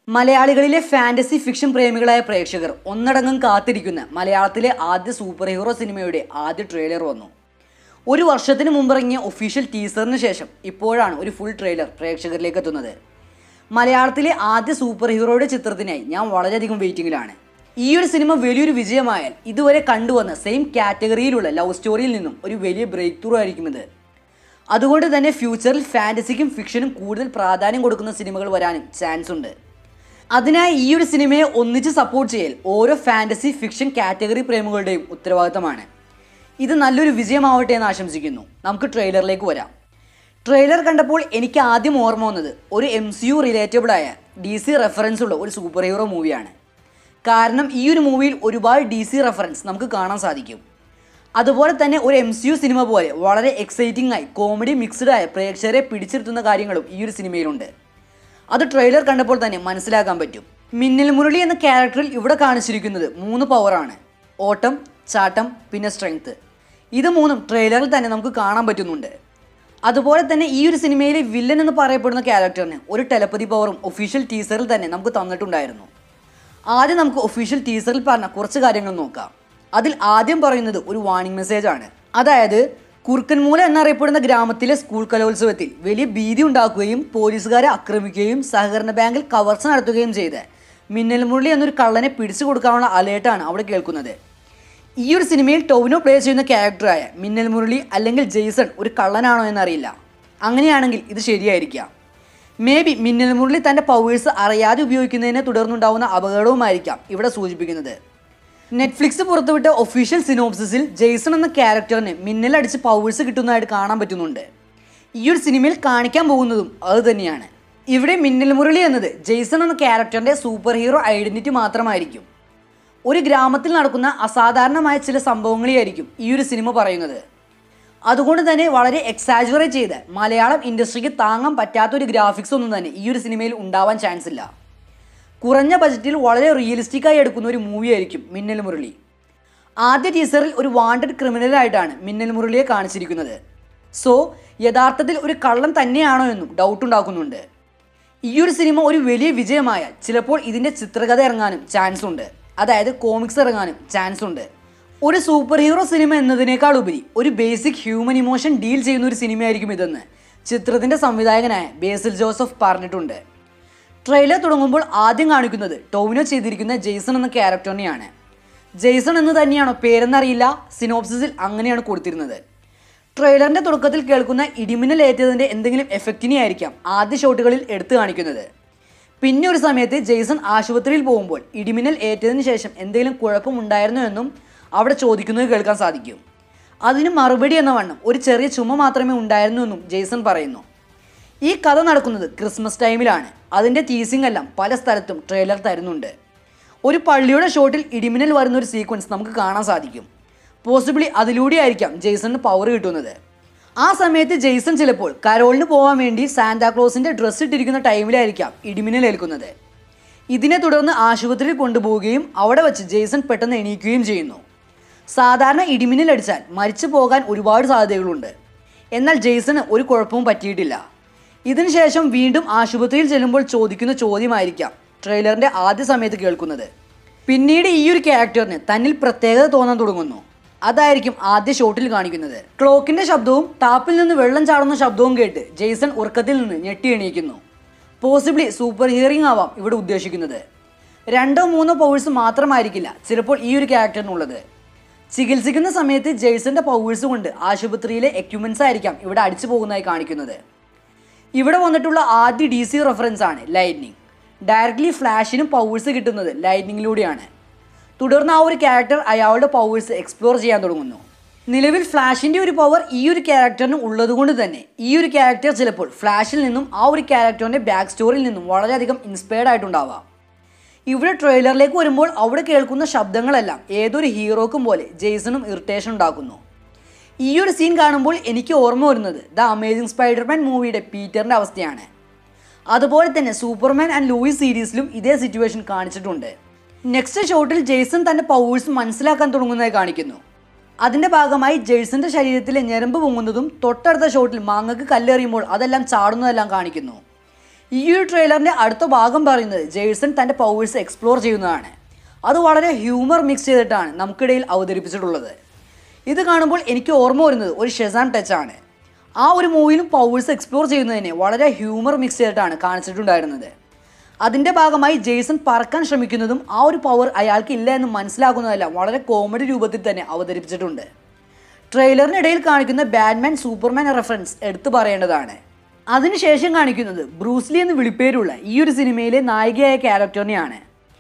മലയാളികളിലെ fantasy fiction പ്രേമികളായ പ്രേക്ഷകർ ഒന്നടങ്കം കാത്തിരിക്കുന്ന മലയാളത്തിലെ ആദ്യ സൂപ്പർ ഹീറോ സിനിമയുടെ ആദ്യ ട്രെയിലർ വന്നു ഒരു വർഷത്തിന് മുമ്പിറങ്ങിയ ഒഫീഷ്യൽ ടീസറിന് ശേഷം ഇപ്പോഴാണ് ഒരു ഫുൾ ട്രെയിലർ പ്രേക്ഷകരിലേക്ക് എത്തുന്നത് മലയാളത്തിലെ ആദ്യ സൂപ്പർ ഹീറോയുടെ ചിത്രത്തിനായി ഞാൻ വളരെയധികം വെയിറ്റിംഗിലാണ് ഈ ഒരു സിനിമ വലിയൊരു വിജയമായാൽ ഇതുവരെ കണ്ടുവന്ന സെയിം കാറ്റഗറിയിലുള്ള ലവ് സ്റ്റോറിയിൽ നിന്നും ഒരു വലിയ ബ്രേക്ക് ത്രൂ ആയിരിക്കും ഇത് അതുകൊണ്ട് തന്നെ ഫ്യൂച്ചറിൽ ഫാൻറ്റസിക്കും ഫിക്ഷനും കൂടുതൽ പ്രാധാന്യം കൊടുക്കുന്ന സിനിമകൾ വരാനും ചാൻസ് ഉണ്ട് അതിനായി ഈ ഒരു സിനിമയെ ഒന്നിച്ച് സപ്പോർട്ട് ചെയ്യൽ ഓരോ ഫാൻറ്റസി ഫിക്ഷൻ കാറ്റഗറി പ്രേമികളുടെയും ഉത്തരവാദിത്തമാണ് ഇത് നല്ലൊരു വിജയമാവട്ടെ എന്ന് ആശംസിക്കുന്നു നമുക്ക് ട്രെയിലറിലേക്ക് വരാം ട്രെയിലർ കണ്ടപ്പോൾ എനിക്ക് ആദ്യം ഓർമ്മ വന്നത് ഒരു എം സി യു റിലേറ്റബിൾ ആയ ഡി സി റെഫറൻസ് ഉള്ള ഒരു സൂപ്പർ ഹീറോ മൂവിയാണ് കാരണം ഈ ഒരു മൂവിയിൽ ഒരുപാട് ഡി സി റെഫറൻസ് നമുക്ക് കാണാൻ സാധിക്കും അതുപോലെ തന്നെ ഒരു എം സി യു സിനിമ പോലെ വളരെ എക്സൈറ്റിംഗ് ആയി കോമഡി മിക്സ്ഡ് ആയ പ്രേക്ഷകരെ പിടിച്ചിരുത്തുന്ന കാര്യങ്ങളും ഈ ഒരു സിനിമയിലുണ്ട് അത് ട്രെയിലർ കണ്ടപ്പോൾ തന്നെ മനസ്സിലാക്കാൻ പറ്റും മിന്നൽ മുരളി എന്ന ക്യാരക്ടറിൽ ഇവിടെ കാണിച്ചിരിക്കുന്നത് മൂന്ന് പവറാണ് ഓട്ടം ചാട്ടം പിന്നെ സ്ട്രെങ്ത് ഇത് മൂന്നും ട്രെയിലറിൽ തന്നെ നമുക്ക് കാണാൻ പറ്റുന്നുണ്ട് അതുപോലെ തന്നെ ഈ ഒരു സിനിമയിലെ വില്ലൻ എന്ന് പറയപ്പെടുന്ന ക്യാരക്ടറിന് ഒരു ടെലപ്പതി പവറും ഒഫീഷ്യൽ ടീസറിൽ തന്നെ നമുക്ക് തന്നിട്ടുണ്ടായിരുന്നു ആദ്യം നമുക്ക് ഒഫീഷ്യൽ ടീസറിൽ പറഞ്ഞ കുറച്ച് കാര്യങ്ങൾ നോക്കാം അതിൽ ആദ്യം പറയുന്നത് ഒരു വാർണിംഗ് മെസ്സേജ് ആണ് അതായത് കുറുക്കൻമൂല എന്നറിയപ്പെടുന്ന ഗ്രാമത്തിലെ സ്കൂൾ കലോത്സവത്തിൽ വലിയ ഭീതി ഉണ്ടാക്കുകയും പോലീസുകാരെ ആക്രമിക്കുകയും സഹകരണ ബാങ്കിൽ കവർച്ച നടത്തുകയും ചെയ്ത് മിന്നൽ മുരളി എന്നൊരു കള്ളനെ പിടിച്ചു കൊടുക്കാനുള്ള അലേർട്ടാണ് അവിടെ കേൾക്കുന്നത് ഈ ഒരു സിനിമയിൽ ടോവിനോ പ്ലേ ചെയ്യുന്ന ക്യാരക്ടറായ മിന്നൽ മുരളി അല്ലെങ്കിൽ ജെയ്സൺ ഒരു കള്ളനാണോ എന്നറിയില്ല അങ്ങനെയാണെങ്കിൽ ഇത് ശരിയായിരിക്കാം മേ ബി മിന്നൽ മുരളി തൻ്റെ പവേഴ്സ് അറിയാതെ ഉപയോഗിക്കുന്നതിനെ തുടർന്നുണ്ടാവുന്ന അപകടവുമായിരിക്കാം ഇവിടെ സൂചിപ്പിക്കുന്നത് നെറ്റ്ഫ്ലിക്സ് പുറത്തുവിട്ട ഒഫീഷ്യൽ സിനോപ്സിസിൽ ജെയ്സൺ എന്ന ക്യാരക്ടറിന് മിന്നലടിച്ച് പവേഴ്സ് കിട്ടുന്നതായിട്ട് കാണാൻ പറ്റുന്നുണ്ട് ഈ ഒരു സിനിമയിൽ കാണിക്കാൻ പോകുന്നതും അത് തന്നെയാണ് ഇവിടെ മിന്നൽ മുരളി എന്നത് ജെയ്സൺ എന്ന ക്യാരക്ടറിൻ്റെ സൂപ്പർ ഹീറോ ഐഡൻറ്റിറ്റി മാത്രമായിരിക്കും ഒരു ഗ്രാമത്തിൽ നടക്കുന്ന അസാധാരണമായ ചില സംഭവങ്ങളെയായിരിക്കും ഈ ഒരു സിനിമ പറയുന്നത് അതുകൊണ്ട് തന്നെ വളരെ എക്സാജുറേറ്റ് ചെയ്ത് മലയാളം ഇൻഡസ്ട്രിക്ക് താങ്ങാൻ പറ്റാത്തൊരു ഗ്രാഫിക്സ് ഒന്നും തന്നെ ഈ ഒരു സിനിമയിൽ ഉണ്ടാവാൻ ചാൻസ് ഇല്ല കുറഞ്ഞ ബജറ്റിൽ വളരെ റിയലിസ്റ്റിക് ആയി എടുക്കുന്ന ഒരു മൂവി ആയിരിക്കും മിന്നൽ മുരളി ആദ്യ ടീസറിൽ ഒരു വാണ്ടഡ് ക്രിമിനലായിട്ടാണ് മിന്നൽ മുരളിയെ കാണിച്ചിരിക്കുന്നത് സോ യഥാർത്ഥത്തിൽ ഒരു കള്ളൻ തന്നെയാണോ എന്നും ഡൗട്ട് ഉണ്ടാക്കുന്നുണ്ട് ഈ ഒരു സിനിമ ഒരു വലിയ വിജയമായാൽ ചിലപ്പോൾ ഇതിൻ്റെ ചിത്രകഥ ഇറങ്ങാനും ചാൻസ് ഉണ്ട് അതായത് കോമിക്സ് ഇറങ്ങാനും ചാൻസ് ഉണ്ട് ഒരു സൂപ്പർ ഹീറോ സിനിമ എന്നതിനേക്കാൾ ഉപരി ഒരു ബേസിക് ഹ്യൂമൻ ഇമോഷൻ ഡീൽ ചെയ്യുന്ന ഒരു സിനിമയായിരിക്കും ഇതെന്ന് ചിത്രത്തിൻ്റെ സംവിധായകനായ ബേസിൽ ജോസഫ് പറഞ്ഞിട്ടുണ്ട് ട്രെയിലർ തുടങ്ങുമ്പോൾ ആദ്യം കാണിക്കുന്നത് ടോവിനോ ചെയ്തിരിക്കുന്ന ജെയ്സൺ എന്ന ക്യാരക്ടറിനെയാണ് ജെയ്സൺ എന്ന് തന്നെയാണോ പേരെന്നറിയില്ല സിനോപ്സിസിൽ അങ്ങനെയാണ് കൊടുത്തിരുന്നത് ട്രെയിലറിന്റെ തുടക്കത്തിൽ കേൾക്കുന്ന ഇടിമിന്നൽ ഏറ്റതിന്റെ എന്തെങ്കിലും എഫക്റ്റിനെ ആയിരിക്കാം ആദ്യ ഷോട്ടുകളിൽ എടുത്തു കാണിക്കുന്നത് പിന്നെ ഒരു സമയത്ത് ജെയ്സൺ ആശുപത്രിയിൽ പോകുമ്പോൾ ഇടിമിന്നൽ ഏറ്റതിന് ശേഷം എന്തെങ്കിലും കുഴപ്പമുണ്ടായിരുന്നോ എന്നും അവിടെ ചോദിക്കുന്നത് കേൾക്കാൻ സാധിക്കും അതിന് മറുപടി എന്ന വണ്ണം ഒരു ചെറിയ ചുമ മാത്രമേ ഉണ്ടായിരുന്നു എന്നും ജെയ്സൺ പറയുന്നു ഈ കഥ നടക്കുന്നത് ക്രിസ്മസ് ടൈമിലാണ് അതിൻ്റെ ടീസിംഗ് എല്ലാം പല സ്ഥലത്തും ട്രെയിലർ തരുന്നുണ്ട് ഒരു പള്ളിയുടെ ഷോട്ടിൽ ഇടിമിന്നൽ വരുന്ന ഒരു സീക്വൻസ് നമുക്ക് കാണാൻ സാധിക്കും പോസിബിളി അതിലൂടെ ആയിരിക്കാം ജെയ്സണിന് പവർ കിട്ടുന്നത് ആ സമയത്ത് ജെയ്സൺ ചിലപ്പോൾ കരോളിന് പോകാൻ വേണ്ടി സാന്താക്ലോസിൻ്റെ ഡ്രസ്സ് ഇട്ടിരിക്കുന്ന ടൈമിലായിരിക്കാം ഇടിമിന്നൽ ഏൽക്കുന്നത് ഇതിനെ തുടർന്ന് ആശുപത്രിയിൽ കൊണ്ടുപോവുകയും അവിടെ വെച്ച് ജെയ്സൺ പെട്ടെന്ന് എണീക്കുകയും ചെയ്യുന്നു സാധാരണ ഇടിമിന്നൽ അടിച്ചാൽ മരിച്ചു പോകാൻ ഒരുപാട് സാധ്യതകളുണ്ട് എന്നാൽ ജെയ്സണ് ഒരു കുഴപ്പവും പറ്റിയിട്ടില്ല ഇതിനുശേഷം വീണ്ടും ആശുപത്രിയിൽ ചെല്ലുമ്പോൾ ചോദിക്കുന്ന ചോദ്യമായിരിക്കാം ട്രെയിലറിൻ്റെ ആദ്യ സമയത്ത് കേൾക്കുന്നത് പിന്നീട് ഈ ഒരു ക്യാരക്ടറിന് തന്നിൽ പ്രത്യേകത തോന്നാൻ തുടങ്ങുന്നു അതായിരിക്കും ആദ്യ ഷോട്ടിൽ കാണിക്കുന്നത് ക്ലോക്കിന്റെ ശബ്ദവും ടാപ്പിൽ നിന്ന് വെള്ളം ചാടുന്ന ശബ്ദവും കേട്ട് ജെയ്സൺ ഉറക്കത്തിൽ നിന്ന് ഞെട്ടി എണീക്കുന്നു പോസിബിളി സൂപ്പർ ഹിയറിംഗ് ആവാം ഇവിടെ ഉദ്ദേശിക്കുന്നത് രണ്ടോ മൂന്നോ പവേഴ്സ് മാത്രമായിരിക്കില്ല ചിലപ്പോൾ ഈ ഒരു ക്യാരക്ടറിനുള്ളത് ചികിത്സിക്കുന്ന സമയത്ത് ജെയ്സന്റെ പവേഴ്സ് കൊണ്ട് ആശുപത്രിയിലെ എക്യുപ്മെന്റ്സ് ആയിരിക്കാം ഇവിടെ അടിച്ചു പോകുന്നതായി കാണിക്കുന്നത് ഇവിടെ വന്നിട്ടുള്ള ആദ്യ ഡി സി റെഫറൻസ് ആണ് ലൈറ്റ്നിങ് ഡയറക്റ്റ്ലി ഫ്ലാഷിനും പവേഴ്സ് കിട്ടുന്നത് ലൈറ്റ്നിങ്ങിലൂടെയാണ് തുടർന്ന് ആ ഒരു ക്യാരക്ടർ അയാളുടെ പവേഴ്സ് എക്സ്പ്ലോർ ചെയ്യാൻ തുടങ്ങുന്നു നിലവിൽ ഫ്ലാഷിൻ്റെ ഒരു പവർ ഈ ഒരു ക്യാരക്ടറിന് ഉള്ളതുകൊണ്ട് തന്നെ ഈ ഒരു ക്യാരക്ടർ ചിലപ്പോൾ ഫ്ലാഷിൽ നിന്നും ആ ഒരു ക്യാരക്ടറിൻ്റെ ബാക്ക് സ്റ്റോറിയിൽ നിന്നും വളരെയധികം ഇൻസ്പയർഡ് ആയിട്ടുണ്ടാവാം ഇവിടെ ട്രെയിലറിലേക്ക് വരുമ്പോൾ അവിടെ കേൾക്കുന്ന ശബ്ദങ്ങളെല്ലാം ഏതൊരു ഹീറോക്കും പോലെ ജെയ്സണും ഇറിറ്റേഷൻ ഉണ്ടാക്കുന്നു ഈ ഒരു സീൻ കാണുമ്പോൾ എനിക്ക് ഓർമ്മ വരുന്നത് ദ അമേസിംഗ് സ്പൈഡർമാൻ മൂവിയുടെ പീറ്ററിൻ്റെ അവസ്ഥയാണ് അതുപോലെ തന്നെ സൂപ്പർമാൻ ആൻഡ് ലൂയിസ് സീരീസിലും ഇതേ സിറ്റുവേഷൻ കാണിച്ചിട്ടുണ്ട് നെക്സ്റ്റ് ഷോട്ടിൽ ജെയ്സൺ തൻ്റെ പവേഴ്സ് മനസ്സിലാക്കാൻ തുടങ്ങുന്നതായി കാണിക്കുന്നു അതിൻ്റെ ഭാഗമായി ജെയ്സന്റെ ശരീരത്തിലെ ഞരമ്പ് പൊങ്ങുന്നതും തൊട്ടടുത്ത ഷോട്ടിൽ മാങ്ങക്ക് കല്ലെറിയുമ്പോൾ അതെല്ലാം ചാടുന്നതെല്ലാം കാണിക്കുന്നു ഈ ഒരു ട്രെയിലറിൻ്റെ അടുത്ത ഭാഗം പറയുന്നത് ജെയ്സൺ തൻ്റെ പവേഴ്സ് എക്സ്പ്ലോർ ചെയ്യുന്നതാണ് അത് വളരെ ഹ്യൂമർ മിക്സ് ചെയ്തിട്ടാണ് നമുക്കിടയിൽ അവതരിപ്പിച്ചിട്ടുള്ളത് ഇത് കാണുമ്പോൾ എനിക്ക് ഓർമ്മ വരുന്നത് ഒരു ഷെസാൻ ടച്ചാണ് ആ ഒരു മൂവിയിലും പവേഴ്സ് എക്സ്പ്ലോർ ചെയ്യുന്നതിനെ വളരെ ഹ്യൂമർ മിക്സ് ചെയ്തിട്ടാണ് കാണിച്ചിട്ടുണ്ടായിരുന്നത് അതിൻ്റെ ഭാഗമായി ജെയ്സൺ പറക്കാൻ ശ്രമിക്കുന്നതും ആ ഒരു പവർ അയാൾക്ക് ഇല്ല എന്ന് മനസ്സിലാക്കുന്നതെല്ലാം വളരെ കോമഡി രൂപത്തിൽ തന്നെ അവതരിപ്പിച്ചിട്ടുണ്ട് ട്രെയിലറിനിടയിൽ കാണിക്കുന്ന ബാറ്റ്മാൻ സൂപ്പർമാൻ റെഫറൻസ് എടുത്തു പറയേണ്ടതാണ് അതിനുശേഷം കാണിക്കുന്നത് ബ്രൂസ്ലി എന്ന് വിളിപ്പേരുള്ള ഈ ഒരു സിനിമയിലെ നായികയായ ക്യാരക്ടറിനെയാണ്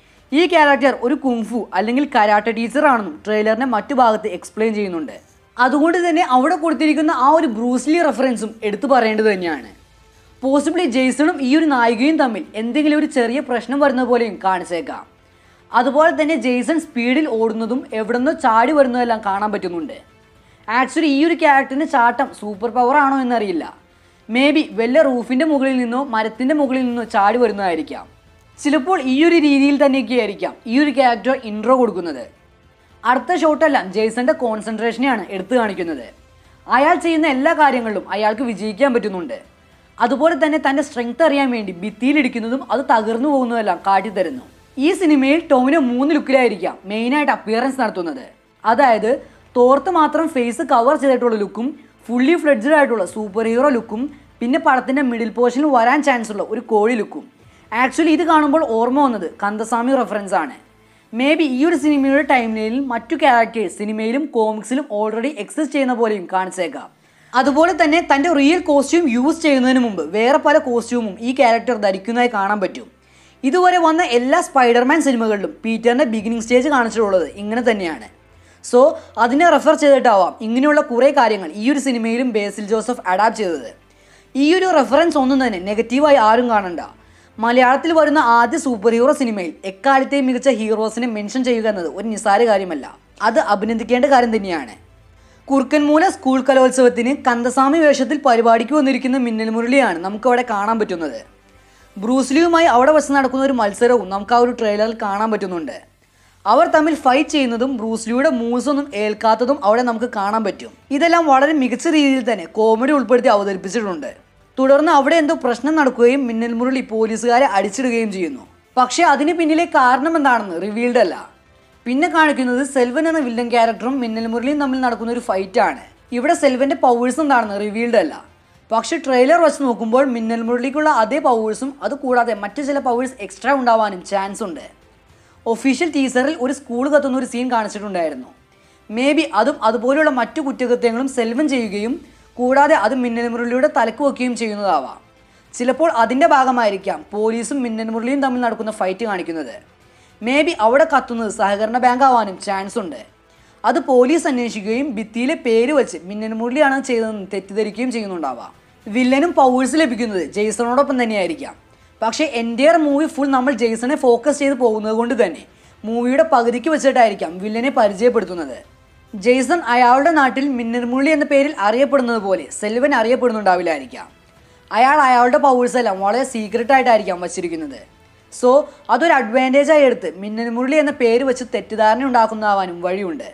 ഈ ക്യാരക്ടർ ഒരു കുങ്ഫു അല്ലെങ്കിൽ കരാട്ട ടീച്ചറാണെന്നും ട്രെയിലറിന്റെ മറ്റു ഭാഗത്ത് എക്സ്പ്ലെയിൻ ചെയ്യുന്നുണ്ട് അതുകൊണ്ട് തന്നെ അവിടെ കൊടുത്തിരിക്കുന്ന ആ ഒരു ബ്രൂസ്ലി റെഫറൻസും എടുത്തു പറയേണ്ടത് തന്നെയാണ് പോസിബിളി ജെയ്സണും ഈ ഒരു നായികയും തമ്മിൽ എന്തെങ്കിലും ഒരു ചെറിയ പ്രശ്നം വരുന്ന പോലെയും കാണിച്ചേക്കാം അതുപോലെ തന്നെ ജെയ്സൺ സ്പീഡിൽ ഓടുന്നതും എവിടുന്നോ ചാടി വരുന്നതെല്ലാം കാണാൻ പറ്റുന്നുണ്ട് ആക്ച്വലി ഈ ഒരു ക്യാരക്ടറിന് ചാട്ടം സൂപ്പർ പവർ ആണോ എന്നറിയില്ല മേ ബി വല്ല റൂഫിൻ്റെ മുകളിൽ നിന്നോ മരത്തിൻ്റെ മുകളിൽ നിന്നോ ചാടി വരുന്നതായിരിക്കാം ചിലപ്പോൾ ഈ ഒരു രീതിയിൽ തന്നെയൊക്കെ ആയിരിക്കാം ഈ ഒരു ക്യാരക്ടർ ഇൻട്രോ കൊടുക്കുന്നത് അടുത്ത ഷോട്ടെല്ലാം ജെയ്സന്റെ കോൺസെൻട്രേഷനെയാണ് എടുത്തു കാണിക്കുന്നത് അയാൾ ചെയ്യുന്ന എല്ലാ കാര്യങ്ങളിലും അയാൾക്ക് വിജയിക്കാൻ പറ്റുന്നുണ്ട് അതുപോലെ തന്നെ തൻ്റെ സ്ട്രെങ്ത് അറിയാൻ വേണ്ടി ഭിത്തിയിലിടിക്കുന്നതും അത് തകർന്നു പോകുന്നതെല്ലാം കാട്ടിത്തരുന്നു ഈ സിനിമയിൽ ടോമിനോ മൂന്ന് ലുക്കിലായിരിക്കാം മെയിനായിട്ട് അപ്പിയറൻസ് നടത്തുന്നത് അതായത് തോർത്ത് മാത്രം ഫേസ് കവർ ചെയ്തിട്ടുള്ള ലുക്കും ഫുള്ളി ഫ്ലെഡ്ജഡ് ആയിട്ടുള്ള സൂപ്പർ ഹീറോ ലുക്കും പിന്നെ പടത്തിൻ്റെ മിഡിൽ പോർഷനിൽ വരാൻ ചാൻസ് ഉള്ള ഒരു കോഴി ലുക്കും ആക്ച്വലി ഇത് കാണുമ്പോൾ ഓർമ്മ വന്നത് കന്തസ്വാമി റെഫറൻസ് ആണ് മേ ബി ഈ ഒരു സിനിമയുടെ ടൈം ലൈനിൽ മറ്റു ക്യാരക്ടേഴ്സ് സിനിമയിലും കോമിക്സിലും ഓൾറെഡി എക്സിസ്റ്റ് ചെയ്യുന്ന പോലെയും കാണിച്ചേക്കാം അതുപോലെ തന്നെ തൻ്റെ റിയൽ കോസ്റ്റ്യൂം യൂസ് ചെയ്യുന്നതിന് മുമ്പ് വേറെ പല കോസ്റ്റ്യൂമും ഈ ക്യാരക്ടർ ധരിക്കുന്നതായി കാണാൻ പറ്റും ഇതുവരെ വന്ന എല്ലാ സ്പൈഡർമാൻ സിനിമകളിലും പീറ്ററിൻ്റെ ബിഗിനിങ് സ്റ്റേജ് കാണിച്ചിട്ടുള്ളത് ഇങ്ങനെ തന്നെയാണ് സോ അതിനെ റെഫർ ചെയ്തിട്ടാവാം ഇങ്ങനെയുള്ള കുറേ കാര്യങ്ങൾ ഈ ഒരു സിനിമയിലും ബേസിൽ ജോസഫ് അഡാപ്റ്റ് ചെയ്തത് ഈ ഒരു റെഫറൻസ് ഒന്നും തന്നെ നെഗറ്റീവായി ആരും കാണണ്ട മലയാളത്തിൽ വരുന്ന ആദ്യ സൂപ്പർ ഹീറോ സിനിമയിൽ എക്കാലത്തെയും മികച്ച ഹീറോസിനെ മെൻഷൻ ചെയ്യുക എന്നത് ഒരു നിസ്സാര കാര്യമല്ല അത് അഭിനന്ദിക്കേണ്ട കാര്യം തന്നെയാണ് കുറുക്കൻമൂല സ്കൂൾ കലോത്സവത്തിന് കന്തസ്വാമി വേഷത്തിൽ പരിപാടിക്ക് വന്നിരിക്കുന്ന മിന്നൽ മുരളിയാണ് നമുക്കവിടെ കാണാൻ പറ്റുന്നത് ബ്രൂസ്ലിയുമായി അവിടെ വെച്ച് നടക്കുന്ന ഒരു മത്സരവും നമുക്ക് ആ ഒരു ട്രെയിലറിൽ കാണാൻ പറ്റുന്നുണ്ട് അവർ തമ്മിൽ ഫൈറ്റ് ചെയ്യുന്നതും ബ്രൂസ്ലിയുടെ മൂവ്സ് ഒന്നും ഏൽക്കാത്തതും അവിടെ നമുക്ക് കാണാൻ പറ്റും ഇതെല്ലാം വളരെ മികച്ച രീതിയിൽ തന്നെ കോമഡി ഉൾപ്പെടുത്തി അവതരിപ്പിച്ചിട്ടുണ്ട് തുടർന്ന് അവിടെ എന്തോ പ്രശ്നം നടക്കുകയും മിന്നൽ മുരളി പോലീസുകാരെ അടിച്ചിടുകയും ചെയ്യുന്നു പക്ഷേ അതിന് പിന്നിലെ കാരണം എന്താണെന്ന് റിവീൽഡ് അല്ല പിന്നെ കാണിക്കുന്നത് സെൽവൻ എന്ന വില്ലൻ ക്യാരക്ടറും മിന്നൽ മുരളിയും തമ്മിൽ നടക്കുന്ന ഒരു ഫൈറ്റ് ആണ് ഇവിടെ സെൽവന്റെ പവേഴ്സ് എന്താണെന്ന് റിവീൽഡ് അല്ല പക്ഷെ ട്രെയിലർ വെച്ച് നോക്കുമ്പോൾ മിന്നൽ മുരളിക്കുള്ള അതേ പവേഴ്സും അതുകൂടാതെ മറ്റു ചില പവേഴ്സ് എക്സ്ട്രാ ഉണ്ടാവാനും ചാൻസ് ഉണ്ട് ഒഫീഷ്യൽ ടീസറിൽ ഒരു സ്കൂൾ കത്തുന്ന ഒരു സീൻ കാണിച്ചിട്ടുണ്ടായിരുന്നു മേ ബി അതും അതുപോലെയുള്ള മറ്റു കുറ്റകൃത്യങ്ങളും സെൽവൻ ചെയ്യുകയും കൂടാതെ അത് മിന്നൽ മുരളിയുടെ തലക്ക് വെക്കുകയും ചെയ്യുന്നതാവാം ചിലപ്പോൾ അതിൻ്റെ ഭാഗമായിരിക്കാം പോലീസും മിന്നൽ മുരളിയും തമ്മിൽ നടക്കുന്ന ഫൈറ്റ് കാണിക്കുന്നത് മേ ബി അവിടെ കത്തുന്നത് സഹകരണ ബാങ്ക് ആവാനും ചാൻസ് ഉണ്ട് അത് പോലീസ് അന്വേഷിക്കുകയും ഭിത്തിയിലെ പേര് വെച്ച് മിന്നൽ മുരളിയാണ് ചെയ്തതെന്ന് തെറ്റിദ്ധരിക്കുകയും ചെയ്യുന്നുണ്ടാവാം വില്ലനും പവേഴ്സ് ലഭിക്കുന്നത് ജെയ്സണോടൊപ്പം തന്നെയായിരിക്കാം പക്ഷേ എൻ്റെയർ മൂവി ഫുൾ നമ്മൾ ജെയ്സണെ ഫോക്കസ് ചെയ്ത് പോകുന്നത് കൊണ്ട് തന്നെ മൂവിയുടെ പകുതിക്ക് വെച്ചിട്ടായിരിക്കാം വില്ലനെ പരിചയപ്പെടുത്തുന്നത് ജെയ്സൺ അയാളുടെ നാട്ടിൽ മിന്നൽമുള്ളി എന്ന പേരിൽ അറിയപ്പെടുന്നത് പോലെ സെൽവൻ അറിയപ്പെടുന്നുണ്ടാവില്ലായിരിക്കാം അയാൾ അയാളുടെ പവേഴ്സ് എല്ലാം വളരെ സീക്രട്ട് ആയിട്ടായിരിക്കാം വച്ചിരിക്കുന്നത് സോ അതൊരു അഡ്വാൻറ്റേജ് ആയി എടുത്ത് മിന്നൽമുരളി എന്ന പേര് വെച്ച് തെറ്റിദ്ധാരണ ഉണ്ടാക്കുന്നതാവാനും വഴിയുണ്ട്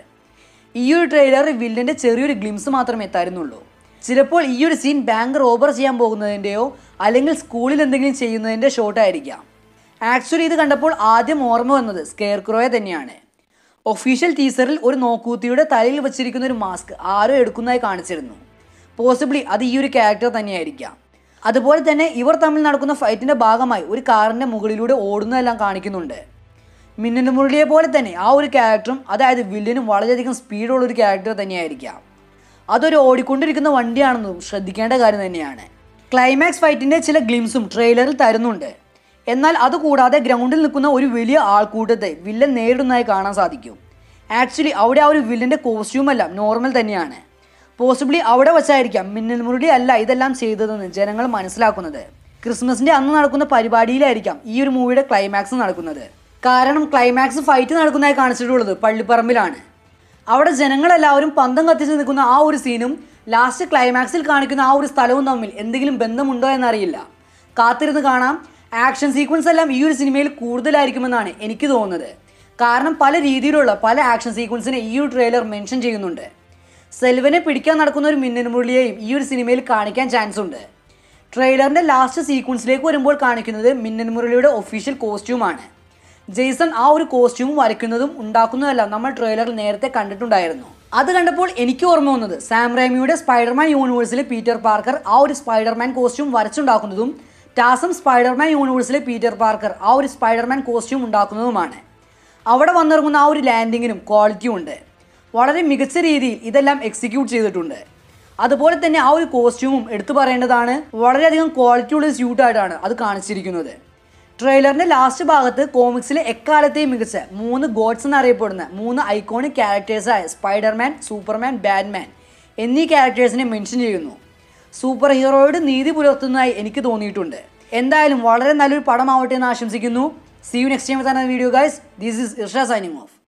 ഈ ഒരു ട്രെയിലറിൽ വില്ലൻ്റെ ചെറിയൊരു ഗ്ലിംസ് മാത്രമേ തരുന്നുള്ളൂ ചിലപ്പോൾ ഈ ഒരു സീൻ ബാങ്ക് റോബർ ചെയ്യാൻ പോകുന്നതിൻ്റെയോ അല്ലെങ്കിൽ സ്കൂളിൽ എന്തെങ്കിലും ചെയ്യുന്നതിൻ്റെ ഷോട്ടായിരിക്കാം ആക്ച്വലി ഇത് കണ്ടപ്പോൾ ആദ്യം ഓർമ്മ വന്നത് സ്കെയർക്രോയെ തന്നെയാണ് ഒഫീഷ്യൽ ടീസറിൽ ഒരു നോക്കൂത്തിയുടെ തലയിൽ വെച്ചിരിക്കുന്ന ഒരു മാസ്ക് ആരോ എടുക്കുന്നതായി കാണിച്ചിരുന്നു പോസിബിളി അത് ഈ ഒരു ക്യാരക്ടർ തന്നെയായിരിക്കാം അതുപോലെ തന്നെ ഇവർ തമ്മിൽ നടക്കുന്ന ഫൈറ്റിൻ്റെ ഭാഗമായി ഒരു കാറിൻ്റെ മുകളിലൂടെ ഓടുന്നതെല്ലാം കാണിക്കുന്നുണ്ട് മിന്നൽ മുരളിയെ പോലെ തന്നെ ആ ഒരു ക്യാരക്ടറും അതായത് വില്ലനും വളരെയധികം സ്പീഡുള്ള ഒരു ക്യാരക്ടർ തന്നെയായിരിക്കാം അതൊരു ഓടിക്കൊണ്ടിരിക്കുന്ന വണ്ടിയാണെന്നതും ശ്രദ്ധിക്കേണ്ട കാര്യം തന്നെയാണ് ക്ലൈമാക്സ് ഫൈറ്റിൻ്റെ ചില ഗ്ലിംസും ട്രെയിലറിൽ തരുന്നുണ്ട് എന്നാൽ അതുകൂടാതെ ഗ്രൗണ്ടിൽ നിൽക്കുന്ന ഒരു വലിയ ആൾക്കൂട്ടത്തെ വില്ലൻ നേരിടുന്നതായി കാണാൻ സാധിക്കും ആക്ച്വലി അവിടെ ആ ഒരു വില്ലൻ്റെ കോസ്റ്റ്യൂം എല്ലാം നോർമൽ തന്നെയാണ് പോസിബിളി അവിടെ വെച്ചായിരിക്കാം മിന്നൽ മുരളി അല്ല ഇതെല്ലാം ചെയ്തതെന്ന് ജനങ്ങൾ മനസ്സിലാക്കുന്നത് ക്രിസ്മസിൻ്റെ അന്ന് നടക്കുന്ന പരിപാടിയിലായിരിക്കാം ഈ ഒരു മൂവിയുടെ ക്ലൈമാക്സ് നടക്കുന്നത് കാരണം ക്ലൈമാക്സ് ഫൈറ്റ് നടക്കുന്നതായി കാണിച്ചിട്ടുള്ളത് പള്ളിപ്പറമ്പിലാണ് അവിടെ ജനങ്ങളെല്ലാവരും പന്തം കത്തിച്ച് നിൽക്കുന്ന ആ ഒരു സീനും ലാസ്റ്റ് ക്ലൈമാക്സിൽ കാണിക്കുന്ന ആ ഒരു സ്ഥലവും തമ്മിൽ എന്തെങ്കിലും ബന്ധമുണ്ടോ എന്നറിയില്ല കാത്തിരുന്ന് കാണാം ആക്ഷൻ സീക്വൻസ് എല്ലാം ഈ ഒരു സിനിമയിൽ കൂടുതലായിരിക്കുമെന്നാണ് എനിക്ക് തോന്നുന്നത് കാരണം പല രീതിയിലുള്ള പല ആക്ഷൻ സീക്വൻസിനെ ഈ ഒരു ട്രെയിലർ മെൻഷൻ ചെയ്യുന്നുണ്ട് സെൽവനെ പിടിക്കാൻ നടക്കുന്ന ഒരു മിന്നൽ മുരളിയെയും ഈ ഒരു സിനിമയിൽ കാണിക്കാൻ ചാൻസ് ഉണ്ട് ട്രെയിലറിൻ്റെ ലാസ്റ്റ് സീക്വൻസിലേക്ക് വരുമ്പോൾ കാണിക്കുന്നത് മിന്നൽ മുരളിയുടെ ഒഫീഷ്യൽ കോസ്റ്റ്യൂമാണ് ജെയ്സൺ ആ ഒരു കോസ്റ്റ്യൂം വരയ്ക്കുന്നതും ഉണ്ടാക്കുന്നതെല്ലാം നമ്മൾ ട്രെയിലറിൽ നേരത്തെ കണ്ടിട്ടുണ്ടായിരുന്നു അത് കണ്ടപ്പോൾ എനിക്ക് ഓർമ്മ വന്നത് സാം റേമിയുടെ സ്പൈഡർമാൻ യൂണിവേഴ്സിലെ പീറ്റർ പാർക്കർ ആ ഒരു സ്പൈഡർമാൻ കോസ്റ്റ്യൂം വരച്ചുണ്ടാക്കുന്നതും ടാസം സ്പൈഡർമാൻ യൂണിവേഴ്സിലെ പീറ്റർ പാർക്കർ ആ ഒരു സ്പൈഡർമാൻ കോസ്റ്റ്യൂം ഉണ്ടാക്കുന്നതുമാണ് അവിടെ വന്നിറങ്ങുന്ന ആ ഒരു ലാൻഡിങ്ങിനും ക്വാളിറ്റിയും ഉണ്ട് വളരെ മികച്ച രീതിയിൽ ഇതെല്ലാം എക്സിക്യൂട്ട് ചെയ്തിട്ടുണ്ട് അതുപോലെ തന്നെ ആ ഒരു കോസ്റ്റ്യൂമും എടുത്തു പറയേണ്ടതാണ് വളരെയധികം ക്വാളിറ്റിയുള്ള സ്യൂട്ടായിട്ടാണ് അത് കാണിച്ചിരിക്കുന്നത് ട്രെയിലറിന്റെ ലാസ്റ്റ് ഭാഗത്ത് കോമിക്സിലെ എക്കാലത്തെയും മികച്ച മൂന്ന് ഗോഡ്സ് എന്നറിയപ്പെടുന്ന മൂന്ന് ഐക്കോണിക് ക്യാരക്ടേഴ്സായ സ്പൈഡർമാൻ സൂപ്പർമാൻ ബാറ്റ്മാൻ എന്നീ ക്യാരക്ടേഴ്സിനെ മെൻഷൻ ചെയ്യുന്നു സൂപ്പർ ഹീറോയോട് നീതി പുലർത്തുന്നതായി എനിക്ക് തോന്നിയിട്ടുണ്ട് എന്തായാലും വളരെ നല്ലൊരു പടമാവട്ടെ എന്ന് ആശംസിക്കുന്നു സി യു നെക്സ്റ്റ് ടൈം തന്നെ video guys this is Irsha signing of